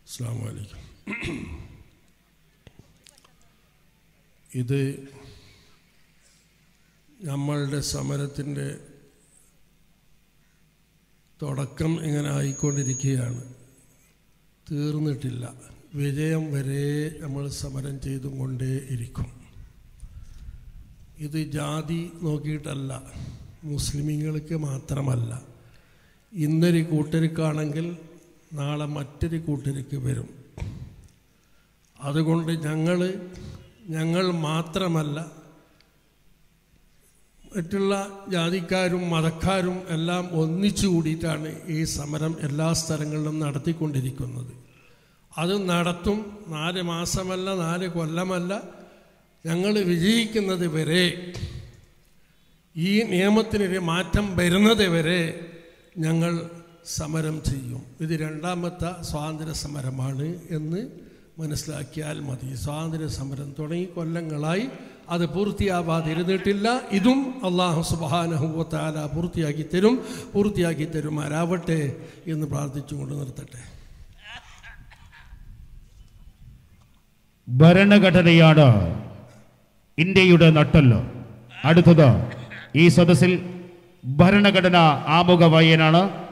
അസ്സാം വലൈക്കും ഇത് നമ്മളുടെ സമരത്തിൻ്റെ തുടക്കം ഇങ്ങനെ ആയിക്കൊണ്ടിരിക്കുകയാണ് തീർന്നിട്ടില്ല വിജയം വരെ നമ്മൾ സമരം ചെയ്തും കൊണ്ടേ ഇരിക്കും ഇത് ജാതി നോക്കിയിട്ടല്ല മുസ്ലിമീങ്ങൾക്ക് മാത്രമല്ല ഇന്നൊരു കൂട്ടർക്കാണെങ്കിൽ നാളെ മറ്റൊരു കൂട്ടർക്ക് വരും അതുകൊണ്ട് ഞങ്ങൾ ഞങ്ങൾ മാത്രമല്ല മറ്റുള്ള ജാതിക്കാരും മതക്കാരും എല്ലാം ഒന്നിച്ചു കൂടിയിട്ടാണ് ഈ സമരം എല്ലാ സ്ഥലങ്ങളിലും നടത്തിക്കൊണ്ടിരിക്കുന്നത് അത് നടത്തും നാല് മാസമല്ല നാല് കൊല്ലമല്ല ഞങ്ങൾ വിജയിക്കുന്നത് വരെ ഈ നിയമത്തിനൊരു മാറ്റം വരുന്നത് വരെ ഞങ്ങൾ സമരം ചെയ്യും ഇത് രണ്ടാമത്തെ സ്വാതന്ത്ര്യ സമരമാണ് എന്ന് മനസ്സിലാക്കിയാൽ മതി സ്വാതന്ത്ര്യ സമരം തുടങ്ങി കൊല്ലങ്ങളായി അത് പൂർത്തിയാവാതിരുന്നിട്ടില്ല ഇതും അള്ളാഹു സുബാനഹുവത്താല പൂർത്തിയാക്കി തരും പൂർത്തിയാക്കി തരുമാരാവട്ടെ എന്ന് പ്രാർത്ഥിച്ചുകൊണ്ട് നിർത്തട്ടെ ഭരണഘടനയാണ് ഇന്ത്യയുടെ നട്ടല് അടുത്തത് ഈ സദസ്സിൽ ഭരണഘടന ആമുഖ വായനാണ്